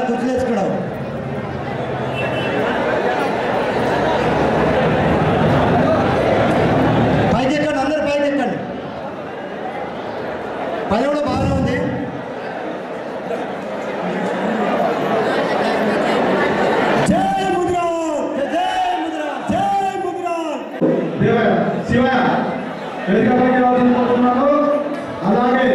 గుర్తు తెచ్చుకోవడం పైకి ఎక్కండి అందరు పైకి ఎక్కండి పని కూడా బాగానే ఉంది జై ముద్ర జై ముద్ర జై ముద్ర దేవయ్య శివయ్య వెనుకబడికి రావాల్సింది కోరుతున్నాను అలాగే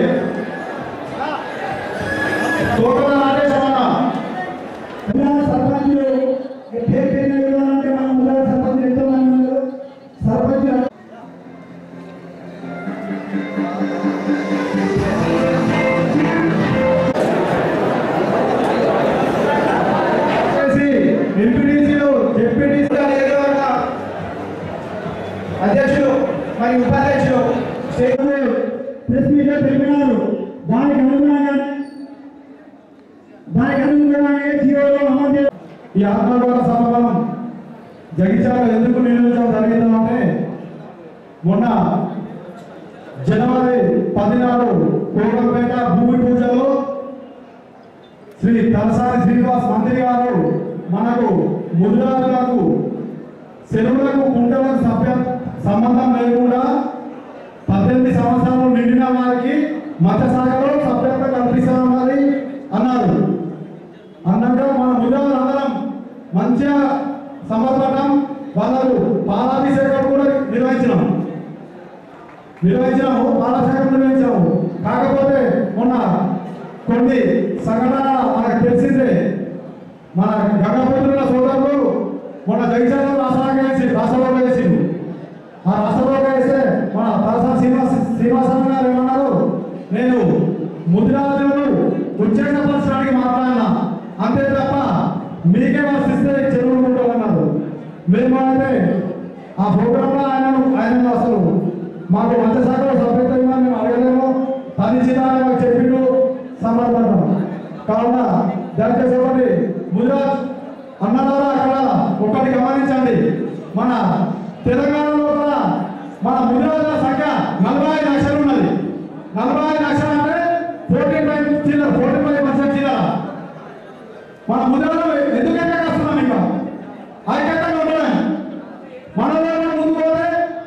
తోటల రాజేశ్వరన్న సర్పంచులు పేరు పేరున ఇవ్వాలంటే మనం ముందర సర్పంచులు ఎంతో మంది ఉన్నారు సర్పంచులు చేసి ఎంపీటీసీలు జెడ్పీటీసీ అధ్యక్షులు మరియు ఉపాధ్యక్షులు ప్రెస్ మీట్లో తెలిపినారు దానికి అనుగుణంగానే దానికి అనుగుణంగానే జీవోలో అమలు చే- ఈ ఆత్మగౌరవ సమావేశం జగిత్యాల ఎందుకు నిర్వహించడం జరిగిందంటే మొన్న జనవరి పదినాడు కోగంపేట భూమి పూజలో శ్రీ తలసాని శ్రీనివాస్ మంత్రి గారు మనకు ముదిరాజులకు చెరువులకు కుంటలకు సభ్య సంబంధం లేకుండా పద్దెనిమిది సంవత్సరాలు నిండిన వారికి మత్స్యశాఖలో సభ్యత్వం కల్పిస్తామని అన్నారు అన్నాక మన ముదిరాజులు అందరం మంచిగా సమర్పణం వాళ్ళకు పాలాభిషేకం కూడా నిర్వహించినాం నిర్వహించాము పాలాభిషేకం నిర్వహించాము కాకపోతే మొన్న కొన్ని సంఘటన మనకు తెలిసిందే మన గంగాపుత్రుల సోదరులు మొన్న జగిత్యాలలో రాష్ట్రంగా వేసి రాష్ట్రంలో వేసిండు ఆ రాష్ట్రంలో వేస్తే మన తలసా శ్రీనివాస శ్రీనివాసరావు గారు ఏమన్నారు నేను ముద్రాజులను ఉచ్చేసపరచడానికి మాట్లాడినా అంతే తప్ప మీకే వాళ్ళు ఇస్తే చెరువులు ఉంటామన్నారు మేము అయితే ఆ ప్రోగ్రాంలో ఆయన ఆయన అసలు మాకు మత్స్యశాఖలో సభ్యత్వం ఇవ్వమని మేము అడగలేము తనిచిదాన్ని చెప్పిండు సమర్పణం కావున దయచేసి ఒకటి గుజరాత్ అన్నదారా అక్కడ ఒకటి గమనించండి మన తెలంగాణలో కూడా మన ముదిరాజుల సంఖ్య నలభై ఐదు లక్షలు ఉన్నది నలభై ఐదు లక్షలు అంటే ఫోర్టీ ఫైవ్ చిల్లర ఫోర్టీ ఫైవ్ పర్సెంట్ చిల్లర మన ముదిరాజులు ఎందుకంటే కస్తున్నాం ఇంకా ఐక్యతంగా ఉండడం మన వాళ్ళు ముందు పోతే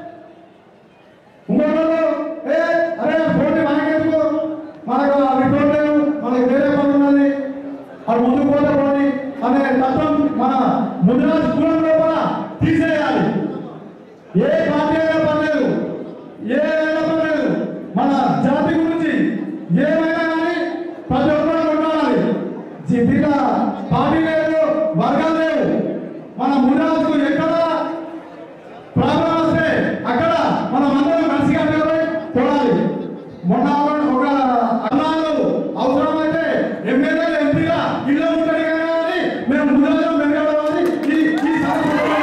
ఇంకోటి ఏ అరే పోటీ మనకెందుకు మనకు ఆ రిపోర్ట్ లేదు మనకు వేరే పని ఉన్నది అది ముందుకు పోతే పోనీ అనే తత్వం మన ముదిరాజు కులం లోపల తీసేయాలి ఏ పార్టీ అయినా పర్లేదు ఏ అయినా పర్లేదు మన జాతి గురించి ఏమైనా కానీ ప్రతి ఒక్కరు ఉండాలి జిద్దిగా పార్టీ లేదు వర్గాలు లేవు మన ముదిరాజుకు ఎక్కడ ప్రాబ్లం వస్తే అక్కడ మనం అందరం కలిసి కట్టుకొని చూడాలి మొన్న ఒక అన్నాలు అవసరమైతే ఎమ్మెల్యేలు ఎంపీగా ఇల్లు ఉంటాడు కానీ మేము ముందు వెనకబడాలి ఈ ఈ సందర్భంలో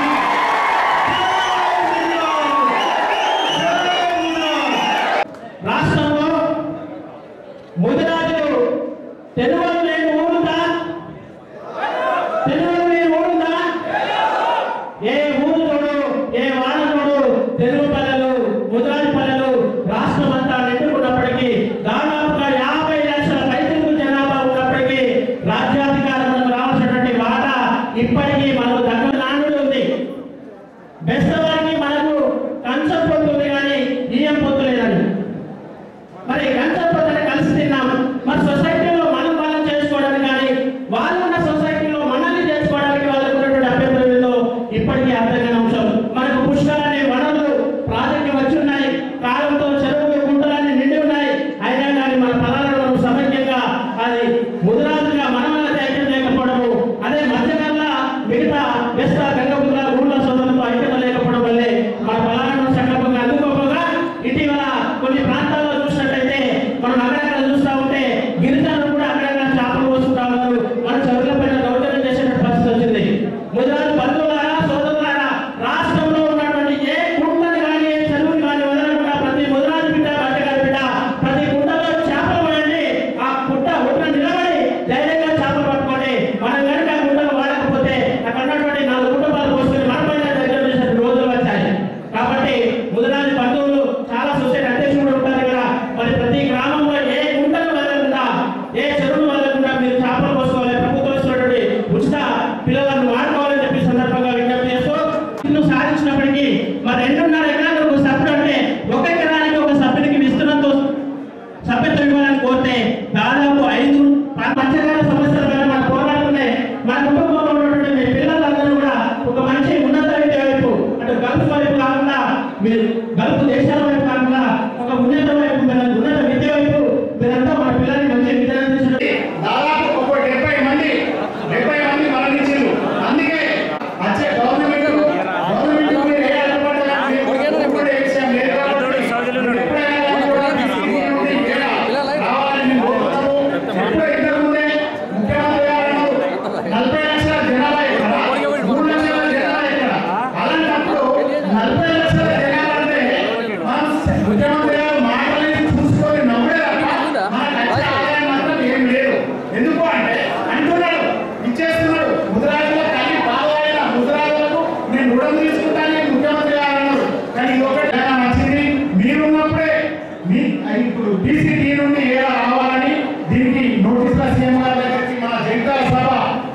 రాష్ట్రంలో ముదిరాజులు తెలుగు లేని ఊరుందా తెలుగు లేని ఊరుందా ఏ ఊరు చూడు ఏ వాడ చూడు తెలుగు పల్లెలు ముదిరాజు పల్లెలు రాష్ట్రం అంతా నిండుకున్నప్పటికీ దాదాపుగా యాభై లక్షల రైతులకు జనాభా ఉన్నప్పటికీ రాజ్యాధికారంలో రావాల్సినటువంటి వాటా ఇప్పటికీ మనకు దగ్గర నానుడు ఉంది బెస్తవారికి మనకు కంచం పొత్తుంది కానీ ఈయం పొత్తు లేదని మరి కంచం పొత్తుని కలిసి తిన్నాం మరి సొసైటీలో మనం మనం చేసుకోవడానికి కానీ వాళ్ళు ఉన్న సొసైటీలో మనల్ని చేసుకోవడానికి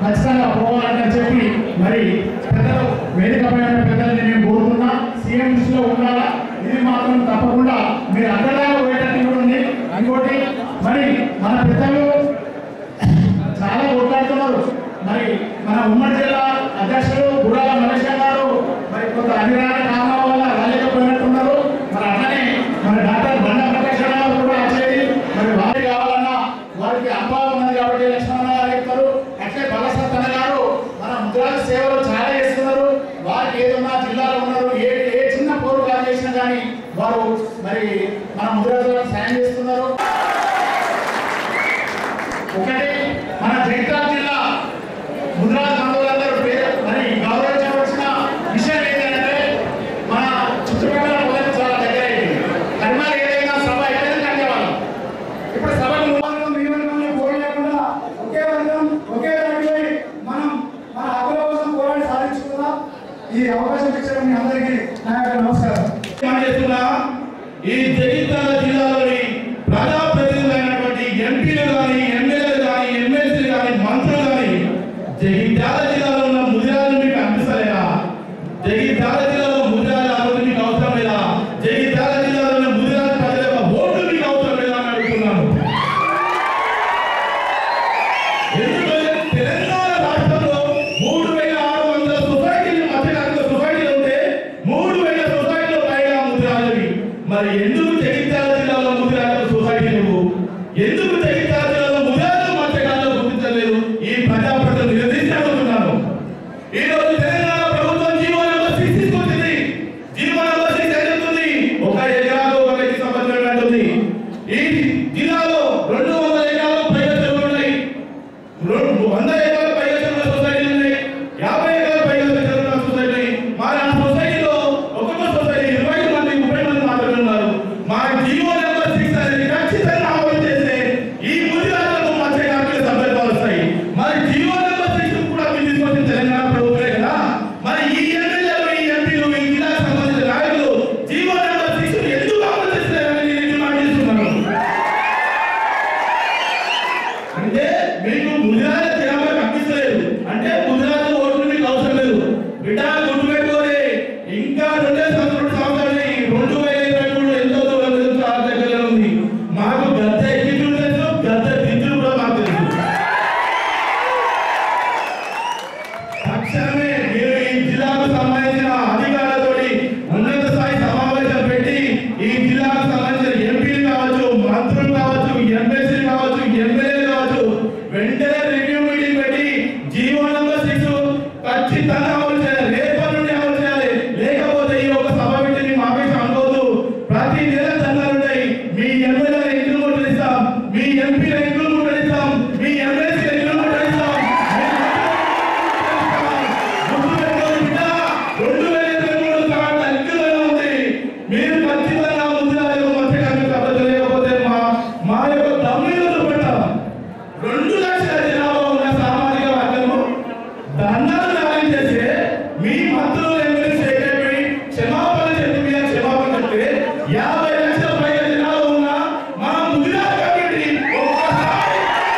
ఖచ్చితంగా పోవాలని చెప్పి మరి పెద్దలు వేదిక పైన పెద్దల్ని నేను కోరుతున్నా సీఎం దృష్టిలో ఉండాలా ఇది మాత్రం తప్పకుండా మీరు అడ్డదాగా పోయేటట్టు కూడా ఉంది ఇంకోటి మరి మన పెద్దలు చాలా కొట్లాడుతున్నారు మరి మన ఉమ్మడి జిల్లా అధ్యక్షుడు గుడాల మలేషియా గారు మరి కొంత అనివార్య కారణాల వల్ల రాలేకపోయినట్టున్నారు మరి అట్లనే మరి డాక్టర్ బండ ప్రకాష్ గారు కూడా వచ్చేది మరి వారి కావాలన్నా వారికి అభావం ఉన్నది కాబట్టి లక్ష్మణ గారు చెప్తారు అట్లే బలసత్తన్న గారు మన ముద్రాల సేవలు చాలా చేస్తున్నారు వారికి ఏదన్నా జిల్లాలో ఉన్నారు ఏ ఏ చిన్న పోరు కాదు చేసినా కానీ వారు మరి మన ముద్రాలకు సాయం చేస్తున్నారు ఒకటి మన జగిత్యాల జిల్లా ముద్రాజ్ బంధువులందరూ పేరు మరి గౌరవించవలసిన విషయం ఏంటంటే మన చుట్టుపక్కల మొదలు చాలా దగ్గర అయింది కర్మాలు ఏదైనా సభ అయిపోయింది కట్టేవాళ్ళం ఇప్పుడు సభకు వర్గం, మీ వర్గంలో పోటీ లేకుండా ఒకే వర్గం ఒకే దాటిపై మనం మన హక్కుల కోసం పోరాడి సాధించుకుందాం ఈ అవకాశం ఇచ్చిన మీ అందరికీ నా యొక్క నమస్కారం చేస్తున్నా ఈ జగిత్యాల జిల్లాలోని ప్రజాప్రతినిధులైనటువంటి ఎంపీలు కానీ ఎమ్మెల్యేలు కానీ ఎమ్మెల్సీలు కానీ మంత్రులు కానీ జగిత్యాల జిల్లాలో ఉన్న ముదిరాజు మీకు అనిపిస్తలేదా జగిత్యాల జిల్లాలో ముదిరాజు అభివృద్ధి మీకు అవసరం లేదా జగిత్యాల జిల్లాలో ఉన్న ముదిరాజు ప్రజల యొక్క ఓట్లు మీకు అవసరం లేదా అని అడుగుతున్నాను ఎందుకంటే తెలంగాణ రాష్ట్రంలో మూడు వేల ఆరు వందల సొసైటీలు మధ్యకాలిక సొసైటీలు ఉంటే మూడు వేల సొసైటీలు పైగా ముద్రాజవి మరి ఎందుకు జగిత్యాల జిల్లాలో ముద్రాజ సొసైటీ నువ్వు ఎందుకు జగిత్యాల జిల్లాలో ముద్రాజు మధ్యకాలంలో గుర్తించలేదు ఈ ప్రజాప్రతినిధులు నిలదీశాడుతున్నాను ఈ రోజు తెలంగాణ ప్రభుత్వం జీవో నెంబర్ సిక్స్ తీసుకొచ్చింది జీవో నెంబర్ సిక్స్ ఏదవుతుంది ఒక ఎకరాకు ఒక వ్యక్తి సంబంధం ఉంటుంది ఈ జిల్లాలో రెండు వందల ఎకరాలు పైగా చెరువులు ఉన్నాయి రెండు వంద ఎకరాల పైగా చెరువుల సొసైటీలు ఉన్నాయి యాభై ఎకరాల పైగా చెరువుల సొసైటీ మరి ఆ సొసైటీలో ఒక్కొక్క సొసైటీ ఇరవై మంది ముప్పై మంది మాత్రమే ఉన్నారు మా జీవో నెంబర్ సిక్స్ అనేది ఖచ్చితంగా అమలు చేస్తే ఈ ముదిరాజులకు మధ్య కార్మిక సభ్యత్వాలు వస్తాయి మరి జీవో నెంబర్ సిక్స్ కూడా మీరు తీసుకొచ్చిన తెలంగాణ ప్రభుత్వమే కదా మరి ఈ ఎమ్మెల్యేలు ఈ ఎంపీలు ఈ జిల్లాకు సంబంధించిన నాయకులు జీవో నెంబర్ సిక్స్ ఎందుకు అమలు చేస్తారని నేను డిమాండ్ చేస్తున్నాను అంటే మీకు ముదిరాజు జనాభా కనిపిస్తలేదు అంటే ముదిరాజు ఓట్లు మీకు అవసరం లేదు బిడ్డ గుర్తు పెట్టుకోరి ఇంకా రెండే సంవత్సరం సంవత్సరాలు రెండు వేల ఇరవై మూడు ఎంతో దూరం లేదు చాలా దగ్గరలో ఉంది మాకు గద్ద ఎక్కించుడు తెలుసు గద్ద దిద్దులు కూడా మాకు తెలుసు తక్షణమే మీరు ఈ జిల్లాకు సంబంధించిన అధికారులతోటి ఉన్నత స్థాయి సమావేశం పెట్టి ఈ జిల్లాకు సంబంధించిన ఎంపీలు కావచ్చు మంత్రులు కావచ్చు ఎమ్మెల్సీలు కావచ్చు ఎమ్మెల్యేలు కావచ్చు వెంటనే రివ్యూ మీటింగ్ పెట్టి జీవో నంబర్ సిక్స్ ఖచ్చితంగా అమలు చేయాలి రేపటి నుండి అమలు చేయాలి లేకపోతే ఈ ఒక సభ పెట్టి మేము ఆపేసి అనుకోవద్దు ప్రతి నెల దండాలు ఉంటాయి మీ ఎమ్మెల్యేల ఇంట్లో ముట్టడిస్తాం మీ ఎంపీల ఇంట్లో ముట్టడిస్తాం మీ ఎమ్మెల్సీల ఇంట్లో ముట్టడిస్తాం మీరు ఖచ్చితంగా ముందుగా మధ్యకాలం పద్ధతి లేకపోతే మా మా యొక్క తమ్ముళ్ళు పెట్టాం రెండు లక్షల జనాభా ఉన్న సామాజిక వర్గము దండాలు న్యాయం చేస్తే మీ మంత్రులు ఎమ్మెల్యే సేకరిపోయి క్షమాపణ చెప్పి మీద క్షమాపణ చెప్తే యాభై లక్షల పైగా జనాభా ఉన్న మా ముదిరా కమిటీ ఒక్కసారి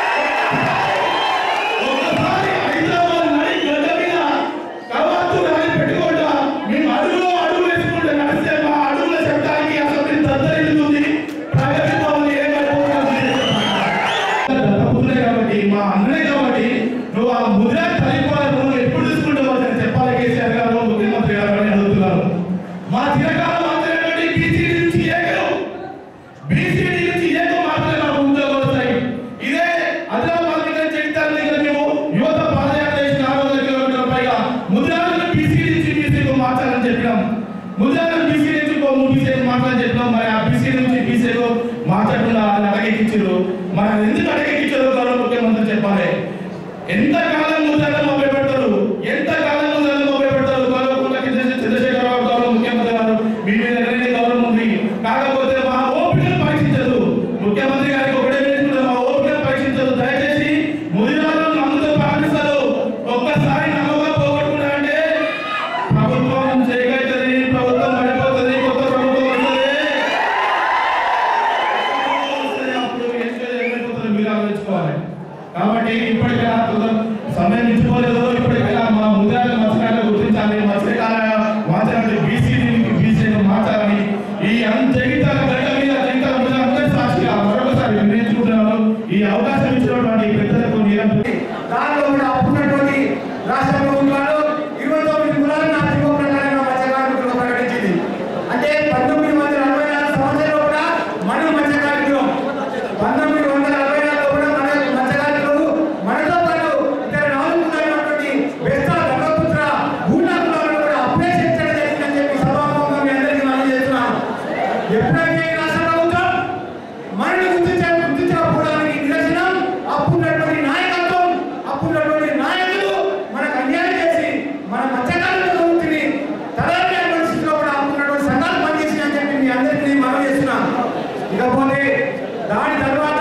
ఒకసారి హైదరాబాద్ నడి గడ్డ మీద కవాతు రాయి పెట్టుకోండా మేము అడుగులో అడుగు వేసుకుంటే నడిస్తే మా అడుగుల శబ్దానికి అసలు దద్దరిల్లుతుంది ప్రగతి భవన్ ఏమైపోతుంది దత్తపుత్రులే కాబట్టి మా అన్ననే కాబట్టి నువ్వు ఆ ముద్ర తలిపాలను నువ్వు ఎప్పుడు తీసుకుంటావు అని చెప్పాలి కేసీఆర్ గారు ముఖ్యమంత్రి గారు అని అడుగుతున్నారు మా చిరకాల మంత్రి బీసీ నుంచి ఏకరు బీసీడీ నుంచి ఏకం మాత్రమే మాకు ఉద్యోగాలు వస్తాయి ఇదే ఆదిలాబాద్ దగ్గర జగిత్యాల దగ్గర మేము యువత పాదయాత్ర చేసి నాలుగు వందల కిలోమీటర్ల పైగా ముద్రాలను బీసీడీ నుంచి బీసీకు మార్చాలని చెప్పినాం ముద్రాలను బీసీ నుంచి బీసీకి మార్చాలని చెప్పినాం మరి ఆ బీసీ నుంచి బీసీకు మార్చకుండా వాళ్ళు అడగెక్కించారు మరి అది ఎందుకు అడగెక్కించారు గౌరవ ముఖ్యమంత్రి చెప్పాలి ఎంత కాలం ముద్రలు మొబైల్ పెడతారు ఎంత కాలం ముద్రలు మొబైల్ పెడతారు గౌరవ కుంట చంద్రశేఖరరావు గౌరవ ముఖ్యమంత్రి గారు మీ మీద ఎన్నడైనా గౌరవం ఉంది కాకపోతే మా ఓపికను పరీక్షించదు ముఖ్యమంత్రి గారికి ఒకటే నేర్చుకుంటారు మా ఓపికను పరీక్షించదు దయచేసి ముదిరాలను నమ్ముతూ పాటిస్తారు ఒక్కసారి నమ్మకం పోగొట్టుకున్నా అంటే ప్రభుత్వం చేయగలుగుతుంది ప్రభుత్వం పడిపోతుంది కొత్త ప్రభుత్వం వస్తుంది అప్పుడు ఏం చేయాలి, ఏమైపోతుందో మీరు ఆలోచించుకోవాలి కాబట్టి ఇప్పటికైనా కొంత సమయం ఇచ్చి రాష్ట్ర ప్రభుత్వాలు ఇరవై తొమ్మిది కులాలను నా జీవో ప్రకారంగా మత్స్య కార్మికులు ప్రకటించింది అంటే పంతొమ్మిది వందల అరవై నాలుగు సంవత్సరంలో కూడా మనం మత్స్య కార్మికులం పంతొమ్మిది వందల అరవై నాలుగులో కూడా మన మత్స్య కార్మికులు మనతో పాటు ఇతర నాలుగు కులాలైనటువంటి బెస్తా గంగపుత్ర గూండా కులాలను కూడా అప్పుడే శిక్షణ జరిగిందని చెప్పి సభాముఖంగా మీ అందరికీ మనం చేస్తున్నాను ఎప్పుడైతే ఈ రాష్ట్ర ప్రభుత్వం మనల్ని గుర్తించే గుర్తించకపోవడానికి నిదర్శనం అప్పుడున్నటువంటి నాయకత్వం అప్పుడున్నటువంటి నాయకులు మనకు అన్యాయం చేసి మన మత్స్యకారుల వృత్తిని తలెత్తిన పరిస్థితిలో కూడా అప్పుడున్నటువంటి సంఘాలు పనిచేసి అని చెప్పి మీ అందరికీ నేను మనవి చేస్తున్నాం ఇకపోతే దాని తర్వాత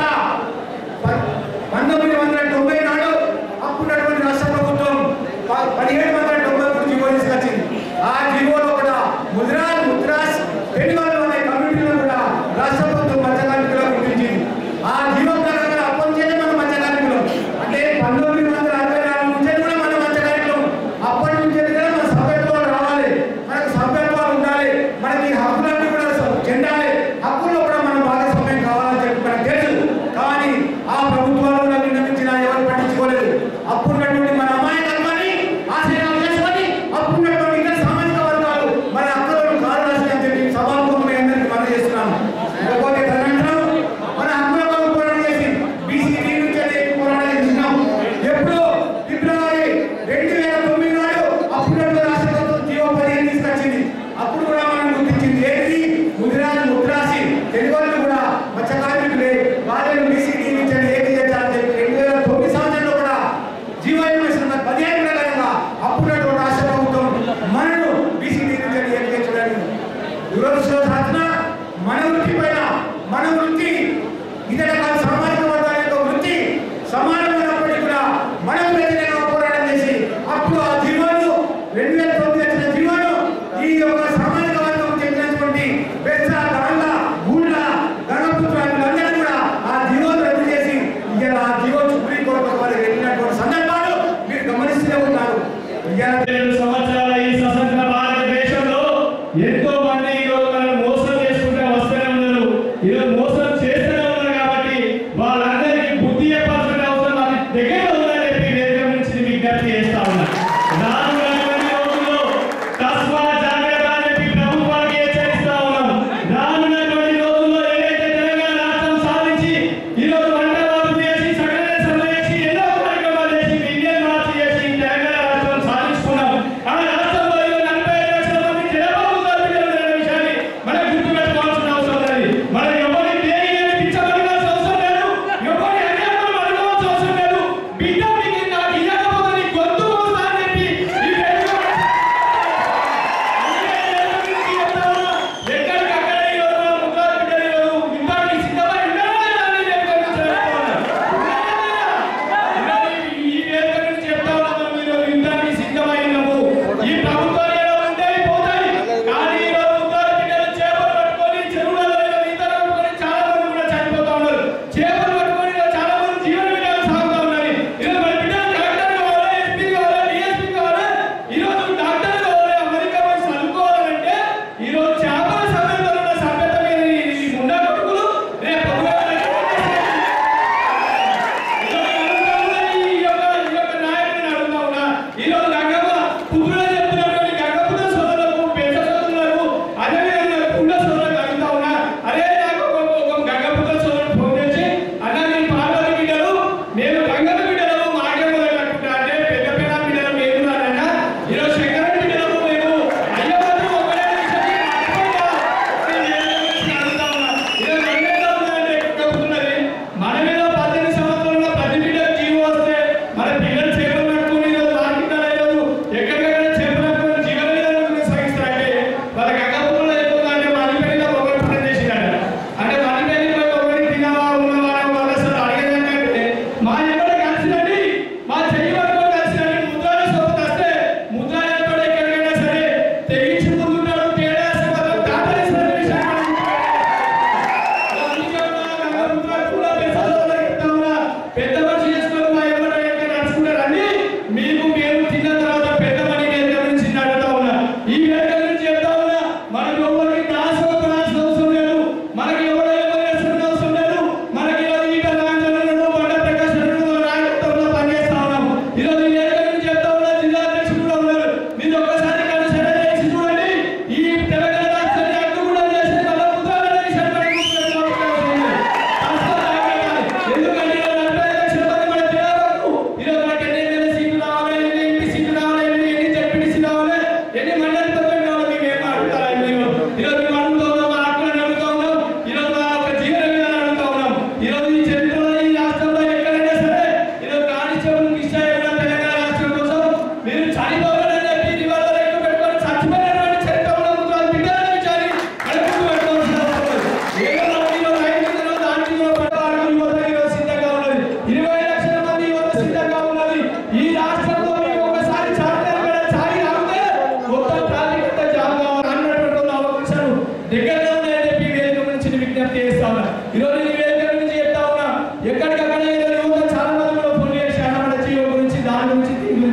ప- పంతొమ్మిది వందల తొంభై నాడు అప్పుడున్నటువంటి రాష్ట్ర ప్రభుత్వం ప- పదిహేడు వందల తొంభై మూడు జీవో తీసుకొచ్చింది ఆ జీవోలో కూడా ముద్రాస్ ముద్రాస్ పెనుగోలు అనే కమ్యూనిటీలో కూడా రాష్ట్ర ప్రభుత్వం మత్స్యకార్మికులను గుర్తించింది ఆ జీవో ప్రకారం అప్పటి నుంచే మన మత్స్యకార్మికులు అంటే పంతొమ్మిది వందల అరవై నాలుగు నుంచే కూడా మన మత్స్యకార్మికులు అప్పటి నుంచే కూడా మన సభ్యత్వాలు రావాలి మనకు సభ్యత్వాలు ఉండాలి మనకి హక్కులన్నీ కూడా స- చెందాలి హక్కుల్లో కూడా మన భాగస్వామ్యం కావాలని చెప్పి మనకు తెలుసు కానీ ఆ ప్రభుత్వాలు కూడా విన్నవించినా ఎవరు పట్టించుకోలేదు అప్పుడున్నటువంటి మన అమాయకత్వాన్ని ఆశయాలు చేసుకొని అప్పుడున్నటువంటి ఇతర సామాజిక వర్గాలు మన హక్కులను కాదు రాసి అని చెప్పి సభాముఖం మీ అందరికీ మనం చేస్తున్నాను ఇకపోతే తదనంతరం మన హక్కుల కోసం పోరాటం చేసి బీసీ నుంచి అనేక పోరాటాలు చేసినాం ఎప్పుడు ఫిబ్రవరి రెండు వేల తొమ్మిది నాడు అప్పుడున్నటువంటి రాష్ట్ర ప్రభుత్వం జీవో పదిహేను తీసుకొచ్చింది అప్పుడు కూడా మనం గుర్తించింది ఏంటి ముద్రాలు ముద్రాసి తెలుగు కూడా మత్స్య కార్మికులే వాళ్ళని బీసీడీ నుంచి ఏది చేశారని చెప్పి రెండు వేల తొమ్మిది సంవత్సరంలో కూడా జీవోఎంఎస్ పదిహేను ప్రకారంగా అప్పుడున్నటువంటి రాష్ట్ర ప్రభుత్వం మనను బీసీడీ నుంచి ఏది చేర్చడానికి దురదృష్టవశాత్తున మన వృత్తి పైన మన వృత్తి ఇతర కాదు సామాజిక వర్గాల యొక్క వృత్తి సమానమైనప్పటికీ కూడా మనం వ్యతిరేకంగా పోరాటం చేసి అప్పుడు ఆ జీవోలు రెండు వేల తొమ్మిది వచ్చిన జీవోలు ఈ యొక్క సామాజిక వర్గం చెందినటువంటి పెద్ద దాండ గూళ్ళ గణపుత్ర వీళ్ళందరూ కూడా ఆ జీవోలు రద్దు చేసి ఇవాళ ఆ జీవో సుప్రీంకోర్టు వారికి వెళ్ళినటువంటి సందర్భాలు మీరు గమనిస్తూనే ఉన్నారు ఇవాళ ఏడు సంవత్సరాల ఈ స్వతంత్ర భారతదేశంలో ఎంతో మంది ఈరోజు మనం మోసం చేసుకుంటే వస్తూనే ఉన్నారు ఈరోజు మోసం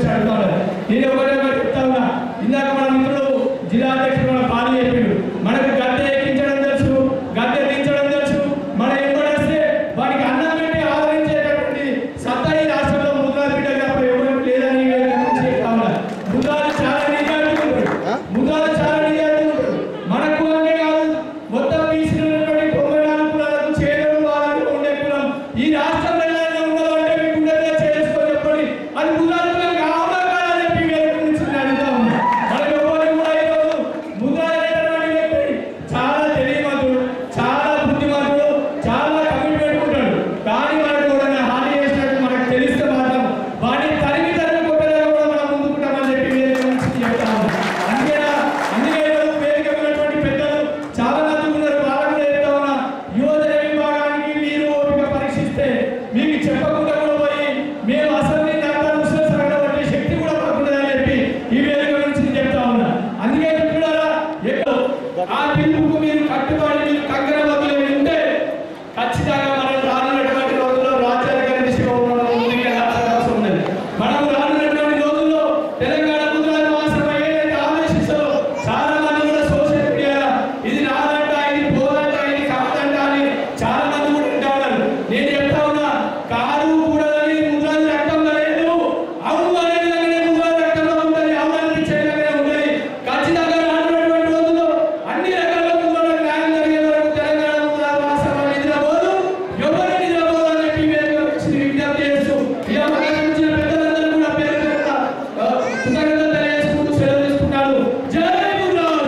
గురించి అడుగుతాను నేను ఒకటే ఒకటి చెప్తా ఉన్నా ఇందాక మన మిత్రుడు జిల్లా అధ్యక్షుడు మన పాలు చెప్పిండు మనకు గద్దె ఎక్కించడం తెలుసు గద్దె దించడం తెలుసు మనం ఎంబడేస్తే వాడికి అన్నం పెట్టి ఆదరించేటటువంటి సత్తా ఈ రాష్ట్రంలో ముద్రాలు బిడ్డ తప్ప ఎవరు లేదని గురించి చెప్తా ఉన్నా ముద్రాలు చాలా నిజాలు ముద్రాలు చాలా నిజాలు మనకు అనే కాదు మొత్తం తీసుకున్నటువంటి తొంభై నాలుగు కులాలకు చేరువు వాళ్ళకు ఉండే కులం ఈ రాష్ట్రంలో ఏదైనా ఉన్నదో అంటే మీకు ఉండేదే చేసుకో చెప్పండి అది ముద్రాలు కులం కావాలా కాదా అని చెప్పి వేరే గురించి నేను అడుగుతా ఉన్నా మనకు ఎవరు కూడా ఈరోజు ముద్రాలు అనేటటువంటి వ్యక్తి చాలా తెలియమంతుడు చాలా బుద్ధిమంతుడు చాలా కమిట్మెంట్ ఉంటాడు కానీ మనకు కూడా హాని చేసినట్టు మనకు తెలిస్తే మాత్రం వాడిని తరిమి తరిమి కొట్టేలా కూడా మనం ముందుకుంటామని చెప్పి వేరే గురించి చెప్తా ఉన్నా అందుకే అందుకే ఈరోజు వేదిక ఉన్నటువంటి పెద్దలు చాలా మంది ఉన్నారు వాళ్ళకు కూడా చెప్తా ఉన్నా యువజన విభాగానికి మీరు ఓపిక పరీక్షిస్తే మీకు చెప్పకుండా కూడా పోయి మేము అసెంబ్లీ దాకా ముస్లిం సగటు శక్తి కూడా పడుతుందని చెప్పి ఈ వేదిక నుంచి చెప్తా ఉన్నా అందుకే మిత్రులారా ఎక్కువ ఆ పిలుపుకు మీరు కట్టుబడి మీరు కంకణ వదిలి ఉంటే ఖచ్చితంగా మనం రానున్నటువంటి రోజుల్లో రాజ్యాంగ దిశగా ఉండడం ముందుకు వెళ్ళాల్సిన అవసరం ఉన్నది మనం రానున్నటువంటి రోజుల్లో తెలంగాణ ముద్రాలు మాత్రమే ఏదైతే ఆదేశిస్తారో చాలా మంది కూడా సోషల్ మీడియా ఇది నాదంట ఇది పోదంట ఇది కాదంట అని చాలా మంది కూడా ఉంటా ఉన్నారు నేను చెప్తా ఉన్నా కాదు కూడా ముద్రాలు రక్తంలో లేదు అవును అనేది విధంగానే ముద్రాలు రక్తంలో ఉంటుంది అవును అనిపించే విధంగానే ఉంటుంది ఖచ్చితంగా రానున్నటువంటి రోజుల్లో అన్ని రకాల ముద్రాలకు న్యాయం జరిగే వరకు తెలంగాణ ముద్రాలు రాష్ట్రంలో నిద్రపోదు ఎవరు నిద్రపోదు అని చెప్పి వేదిక వచ్చి విజ్ఞప్తి చేస్తూ ఈ అవకాశం ఇచ్చిన పెద్దలందరూ కూడా పేరు పేరున, ఆ, కృతజ్ఞతలు తెలియజేసుకుంటూ సెలవు తీసుకుంటాను జై ముద్రాలు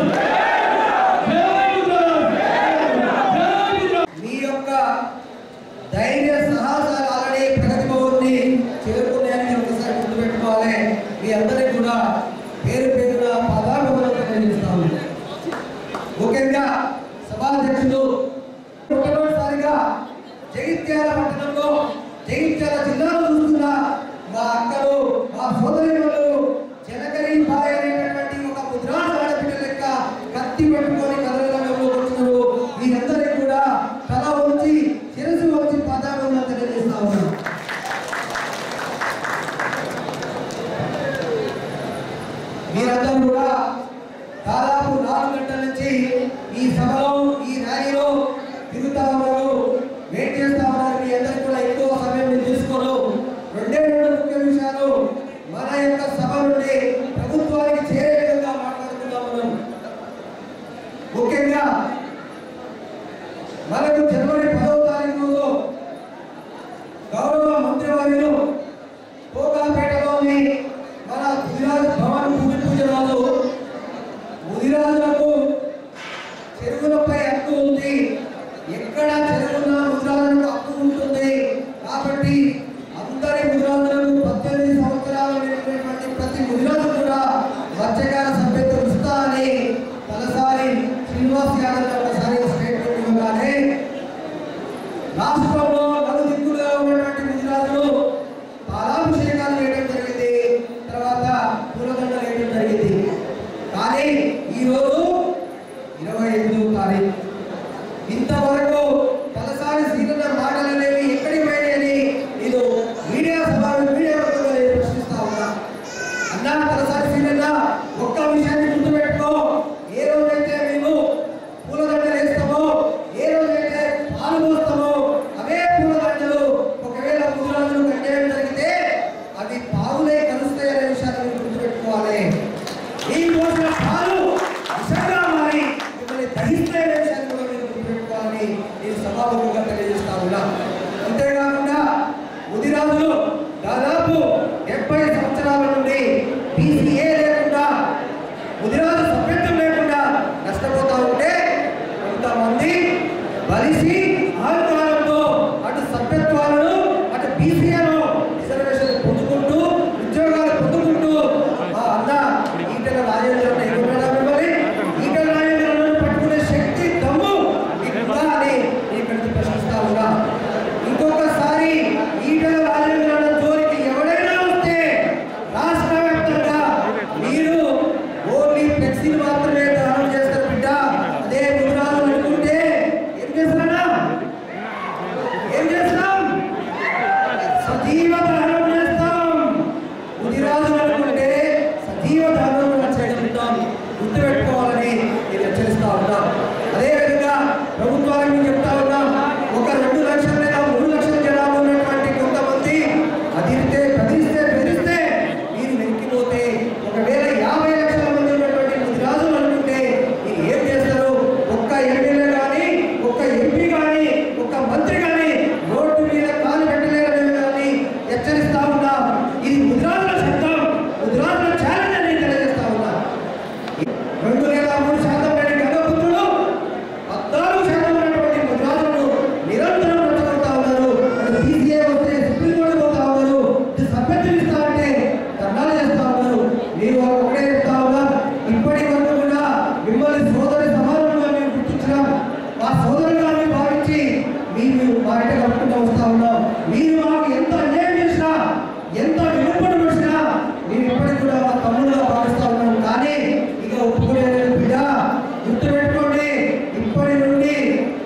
జై ముద్రాలు జై ముద్రాలు మీ యొక్క ధైర్య సాహసాలు ఆల్రెడీ ప్రగతి భవన్ని చేరుకున్నాయని ఒకసారి గుర్తుపెట్టుకోవాలి మీ అందరికీ కూడా పేరు పేరున పదాభివందనలు తెలియజేస్తాము ముఖ్యంగా సభాధ్యక్షులు మొట్టమొదటిసారిగా జగిత్యాల పట్టణంలో జగిత్యాల జిల్లాలో చూస్తున్న మా అక్కలు మా సోదరిమలు జనకరి బాయ్ అనేటటువంటి ఒక ముద్రాల ఆడపిల్ల లెక్క కత్తి పట్టుకొని కదలడంలో వచ్చినారు మీరందరికీ కూడా తల ఉంచి శిరసు వచ్చి పదాభివందనలు తెలియజేస్తా ఉన్నాం మీరందరూ కూడా దాదాపు నాలుగు గంటల నుంచి ఈ సభలో ఈ ర్యాలీలో తిరుగుతా ఉన్నారు వెయిట్ చేస్తా ఉన్నారు మీ అందరికీ కూడా ఎక్కువ సమయం మీరు తీసుకోరు రెండే రెండు ముఖ్య విషయాలు మన యొక్క సభ నుండి ప్రభుత్వానికి చేరే విధంగా మాట్లాడుకుందాం మనం ముఖ్యంగా మనకు జనవరి పదవ తారీఖు రోజు గౌరవ మంత్రివర్యులు కోకాపేటలోని మన ముదిరాజు భవన్ భూమి పూజ రోజు ముదిరాజులకు చెరువులపై జీవధారణగా చేయగలుగుతాం గుర్తుపెట్టుకోవాలని నేను హెచ్చరిస్తా ఉన్నాం అదేవిధంగా ప్రభుత్వానికి మేము చెప్తా ఉన్నాం ఒక రెండు లక్షల లేదా మూడు లక్షల జనాభా ఉన్నటువంటి కొంతమంది అదిరితే బెదిరిస్తే బెదిరిస్తే మీరు వెనక్కిపోతే ఒకవేళ యాభై లక్షల మంది ఉన్నటువంటి ముదిరాజులు అనుకుంటే మీరు ఏం చేస్తారు ఒక్క ఎమ్మెల్యే కానీ ఒక్క ఎంపీ కానీ ఒక్క మంత్రి కానీ రోడ్డు మీద కాలు పెట్టలేరనే కానీ హెచ్చరిస్తా ఉన్నా ఇది ముదిరాజుల శబ్దం ముదిరాజుల ఛాలెంజ్ అని తెలియజేస్తా ఉన్నా రెండు వేల మూడు శాతం లేని గంగపుత్రులు పద్నాలుగు శాతం ఉన్నటువంటి ముద్రాలను నిరంతరం రెచ్చగొడతా ఉన్నారు అటు బీసీఏ వస్తే సుప్రీంకోర్టు పోతా ఉన్నారు ఇటు సభ్యత్వం ఇస్తా అంటే ధర్నాలు చేస్తా ఉన్నారు మీరు ఒకటే చెప్తా ఉన్నా ఇప్పటి వరకు కూడా మిమ్మల్ని సోదరి సమానంగా మేము గుర్తించినాం మా సోదరులుగా మేము భావించి మేము మా ఇంట కట్టుకుంటూ వస్తా ఉన్నాం మీరు మాకు ఎంత అన్యాయం చేసినా ఎంత వెనుకబడి వచ్చినా మేము ఇప్పటికి కూడా మా తమ్ముడుగా భావిస్తా ఉన్నాం కానీ ఇక ఒప్పుకోలేదు బిడ్డ గుర్తుపెట్టుకోండి ఇప్పటి నుండి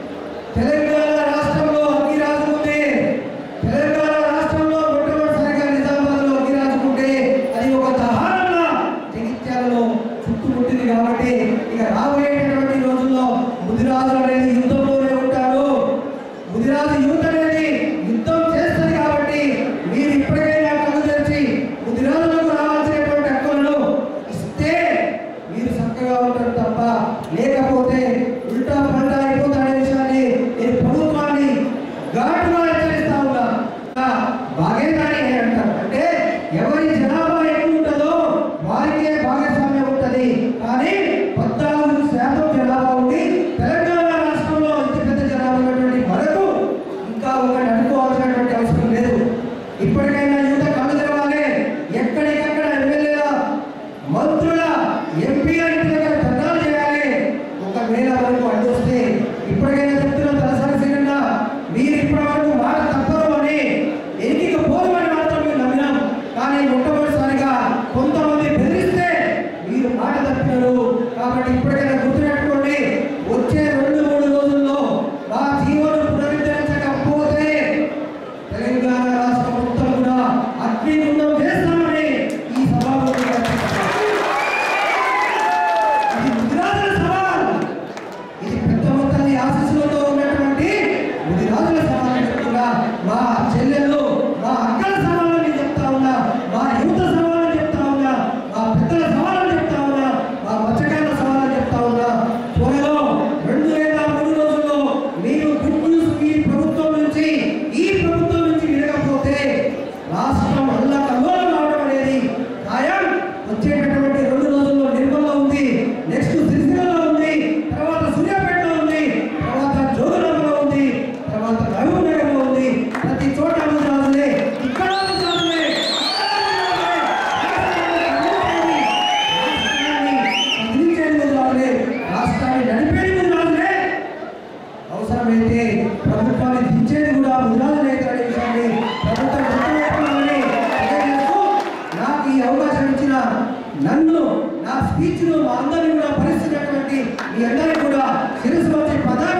తెలంగాణ రాష్ట్రంలో అగ్గి రాజుకుంటే తెలంగాణ రాష్ట్రంలో మొట్టమొదటిసారిగా నిజామాబాద్లో అగ్గి రాజుకుంటే అది ఒక దహారంగా జగిత్యాలలో చుట్టుముట్టింది కాబట్టి ఇక రాబోయేటటువంటి రోజుల్లో ముదిరాజులు అనేది యుద్ధంలోనే ఉంటారు ముదిరాజు యువత అనేది యుద్ధం చేస్తుంది కాబట్టి మీరు ఇప్పటికైనా కళ్ళు తెరిచి ముదిరాజులకు రావాల్సినటువంటి హక్కులను ఇస్తే మీరు చక్కగా ఉంటారు తప్ప లేకపోతే ఉల్టా పల్టా అయిపోతాడనే విషయాన్ని నేను ప్రభుత్వాన్ని ఘాటుగా హెచ్చరిస్తా ఉన్నా భాగేదాని అంటారు అంటే ఎవరి జనాభా ఎక్కువ ఉంటుందో వారికే భాగస్వామ్యం ఉంటుంది కానీ పద్నాలుగు శాతం జనాభా ఉంది తెలంగాణ రాష్ట్రంలో ఇంత పెద్ద జనాభా ఉన్నటువంటి మనకు ఇంకా ఒకటి అనుకోవాల్సినటువంటి అవసరం లేదు ఇప్పటికైనా యువత కళ్ళు తెరవాలి ఎక్కడికక్కడ ఎమ్మెల్యేల మంత్రుల ఎంపీల ఇంటి దగ్గర ధర్నాలు చేయాలి ఒకవేళ వరకు అడ్డు వస్తే ఇప్పటికైనా చెప్తున్న తలసారి శ్రీకన్నా మీరు ఇప్పటి వరకు మాట తప్పరు అని ఎన్నిక పోరు అని మాత్రం మేము నమ్మినాం కానీ మొట్టమొదటిసారిగా కొంతమంది బెదిరిస్తే మీరు మాట తప్పినారు కాబట్టి ఇప్పటికైనా గుర్తుపెట్టుకోండి వచ్చే రెండు మూడు రోజుల్లో మా జీవనం పునరుద్ధరించకపోతే తెలంగాణ రాష్ట్రం మొత్తం కూడా అగ్నిగుండం చేస్తామని ఈ సభాముఖంగా చెప్తున్నాను. ఇది ముదిరాజుల సవాల్ ఇది పెద్ద మొత్తాన్ని ఆశీస్సులతో ఉన్నటువంటి ముదిరాజుల సవాల్ చెప్తున్నా మా చెల్లెలు మా అక్కల సవాళ్ళని నేను చెప్తా ఉన్నా మా యువత సవాళ్ళని చెప్తా ఉన్నా మా పెద్దల సవాళ్ళని చెప్తా ఉన్నా మా మత్స్యకారుల సవాళ్ళని చెప్తా ఉన్నా త్వరలో రెండు వేల మూడు రోజుల్లో మీరు గుడ్ న్యూస్ ఈ ప్రభుత్వం నుంచి ఈ ప్రభుత్వం నుంచి వినకపోతే రాష్ట్రం అల్లా కల్లోలం రావడం అనేది ఖాయం వచ్చేటటువంటి రెండు రోజుల్లో నిర్మల్లో ఉంది నెక్స్ట్ సిరిసిల్లలో ఉంది తర్వాత సూర్యాపేటలో ఉంది తర్వాత జోగులాంలో ఉంది తర్వాత మహబూబ్ నగర్లో ఉంది ప్రతి చోట రాజులే ఇక్కడ రాజులే రాష్ట్రాన్ని నడిపేది రాజులే అవసరమైతే ప్రభుత్వాన్ని దించేది కూడా ముద్రాలు అనే విషయాన్ని ప్రభుత్వం గుర్తుపెట్టుకోవాలని తెలియజేస్తూ నాకు ఈ అవకాశం ఇచ్చిన నన్ను నా స్పీచ్ను మా అందరినీ కూడా భరిస్తున్నటువంటి మీ అందరినీ కూడా శిరస్సు వచ్చి పదాలు